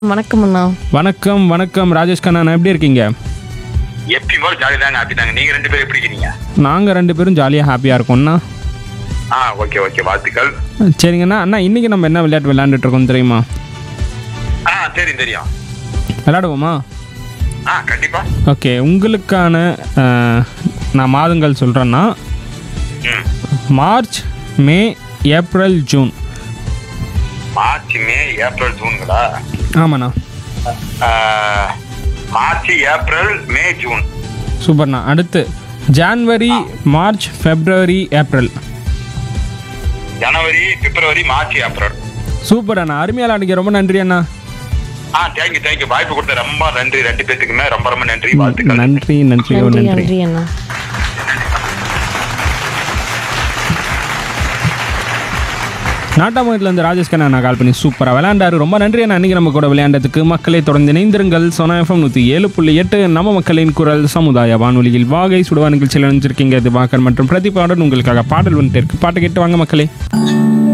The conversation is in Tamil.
வணக்கம் அண்ணா வணக்கம் வணக்கம் ராஜேஷ் கண்ணா எப்படி இருக்கீங்க எப்பயும் போல ஜாலி தாங்க ஹாப்பி தாங்க நீங்க ரெண்டு பேரும் எப்படி இருக்கீங்க நாங்கள் ரெண்டு பேரும் ஜாலியாக ஹாப்பியாக இருக்கோம்ண்ணா ஆ ஓகே ஓகே வாழ்த்துக்கள் சரிங்கண்ணா அண்ணா இன்றைக்கி நம்ம என்ன விளையாட்டு விளையாண்டுட்டு இருக்கோம் தெரியுமா ஆ சரி தெரியும் விளையாடுவோமா ஆ கண்டிப்பா ஓகே உங்களுக்கான அஹ், நான் மாதங்கள் சொல்கிறேன்னா ம் March May April June March May April ஜூன்களா ஆமாண்ணா ஆ, மார்ச் ஏப்ரல் மே ஜூன் சூப்பர்ண்ணா அடுத்து ஜான்வரி மார்ச் ஃபெப்ரவரி ஏப்ரல் ஜனவரி பிப்ரவரி மார்ச் ஏப்ரல் சூப்பர் அண்ணா அருமையாக விளையாடுங்க ரொம்ப நன்றி அண்ணா ஆ தேங்க்யூ தேங்க்யூ வாய்ப்பு கொடுத்த ரொம்ப நன்றி ரெண்டு பேத்துக்குமே ரொம்ப ரொம்ப நன்றி வாழ்த்துக்கள் நன்றி நன்றி ஓ, நன்றி நன்றி நன்றி அண்ணா நாட்டாமங்கலத்துலேருந்து ராஜேஷ் கண்ணா நான் கால் பண்ணி சூப்பராக விளையாண்டாரு ரொம்ப நன்றி அண்ணா அன்றைக்கி நம்ம கூட விளையாண்டதுக்கு மக்களை தொடர்ந்து இணைந்திருங்கள் சோனா எஃப்எம் நூற்றி ஏழு புள்ளி எட்டு நம்ம மக்களின் குரல் சமுதாய வானொலியில் வாகை சுடுவா நிகழ்ச்சியில் நினைச்சிருக்கீங்க திவாகர் மற்றும் பிரதிபாடன் உங்களுக்காக பாடல் வந்துட்டு இருக்கு பாட்டு கேட்டு வாங்க மக்களே